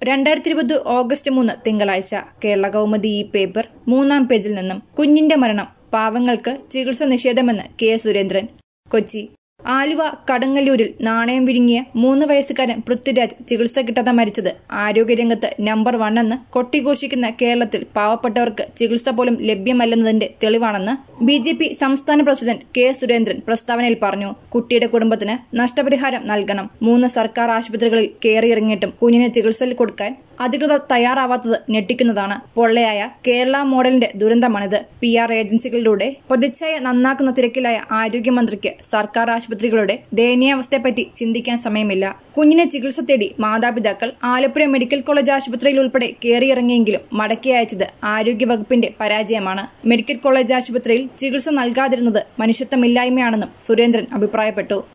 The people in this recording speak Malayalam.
രണ്ടായിരത്തി ഇരുപത് ഓഗസ്റ്റ് മൂന്ന് തിങ്കളാഴ്ച കേരള കൗമുദി ഈ പേപ്പർ മൂന്നാം പേജിൽ നിന്നും കുഞ്ഞിന്റെ മരണം പാവങ്ങൾക്ക് ചികിത്സ നിഷേധമെന്ന് കെ സുരേന്ദ്രൻ കൊച്ചി ആലുവ കടങ്ങല്ലൂരിൽ നാണയം വിഴുങ്ങിയ മൂന്ന് വയസ്സുകാരൻ പൃഥ്വിരാജ് ചികിത്സ കിട്ടാതെ മരിച്ചത് ആരോഗ്യരംഗത്ത് നമ്പർ വണ്ണെന്ന് കൊട്ടിഘോഷിക്കുന്ന കേരളത്തിൽ പാവപ്പെട്ടവർക്ക് ചികിത്സ പോലും ലഭ്യമല്ലെന്നതിന്റെ തെളിവാണെന്ന് ബി ജെ പി സംസ്ഥാന പ്രസിഡന്റ് കെ സുരേന്ദ്രൻ പ്രസ്താവനയിൽ പറഞ്ഞു കുട്ടിയുടെ കുടുംബത്തിന് നഷ്ടപരിഹാരം നൽകണം മൂന്ന് സർക്കാർ ആശുപത്രികളിൽ കയറിയിറങ്ങിയിട്ടും കുഞ്ഞിന് ചികിത്സ കൊടുക്കാൻ അധികൃതർ തയ്യാറാവാത്തത് ഞെട്ടിക്കുന്നതാണ് പൊള്ളയായ കേരള മോഡലിന്റെ ദുരന്തമാണിത് പി ആർ ഏജൻസികളിലൂടെ പ്രതിച്ഛായ നന്നാക്കുന്ന തിരക്കിലായ ആരോഗ്യമന്ത്രിക്ക് സർക്കാർ ആശുപത്രികളുടെ ദയനീയാവസ്ഥയെപ്പറ്റി ചിന്തിക്കാൻ സമയമില്ല കുഞ്ഞിനെ ചികിത്സ തേടി മാതാപിതാക്കൾ ആലപ്പുഴ മെഡിക്കൽ കോളേജ് ആശുപത്രിയിൽ ഉൾപ്പെടെ കയറിയിറങ്ങിയെങ്കിലും മടക്കി അയച്ചത് ആരോഗ്യവകുപ്പിന്റെ പരാജയമാണ് മെഡിക്കൽ കോളേജ് ആശുപത്രിയിൽ ചികിത്സ നൽകാതിരുന്നത് മനുഷ്യത്വമില്ലായ്മയാണെന്നും സുരേന്ദ്രൻ അഭിപ്രായപ്പെട്ടു